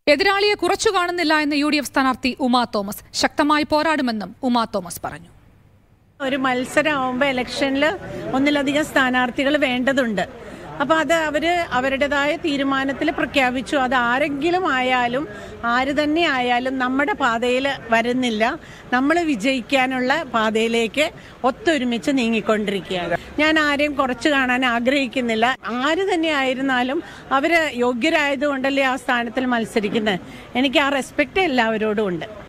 എതിരാളിയെ കുറച്ചു കാണുന്നില്ല എന്ന് യു ഡി എഫ് സ്ഥാനാർത്ഥി ഉമാ തോമസ് ശക്തമായി പോരാടുമെന്നും ഉമാ തോമസ് പറഞ്ഞു ഒരു മത്സരമാകുമ്പോൾ ഇലക്ഷനിൽ ഒന്നിലധികം സ്ഥാനാർത്ഥികൾ വേണ്ടതുണ്ട് അപ്പോൾ അത് അവർ അവരുടേതായ തീരുമാനത്തിൽ പ്രഖ്യാപിച്ചു അത് ആരെങ്കിലും ആയാലും ആര് തന്നെ ആയാലും നമ്മുടെ പാതയിൽ വരുന്നില്ല നമ്മൾ വിജയിക്കാനുള്ള പാതയിലേക്ക് ഒത്തൊരുമിച്ച് നീങ്ങിക്കൊണ്ടിരിക്കുകയാണ് ഞാൻ ആരെയും കുറച്ച് കാണാൻ ആഗ്രഹിക്കുന്നില്ല ആര് തന്നെ ആയിരുന്നാലും അവർ യോഗ്യരായതുകൊണ്ടല്ലേ ആ സ്ഥാനത്തിൽ മത്സരിക്കുന്നത് എനിക്ക് ആ റെസ്പെക്റ്റ് എല്ലാവരോടും ഉണ്ട്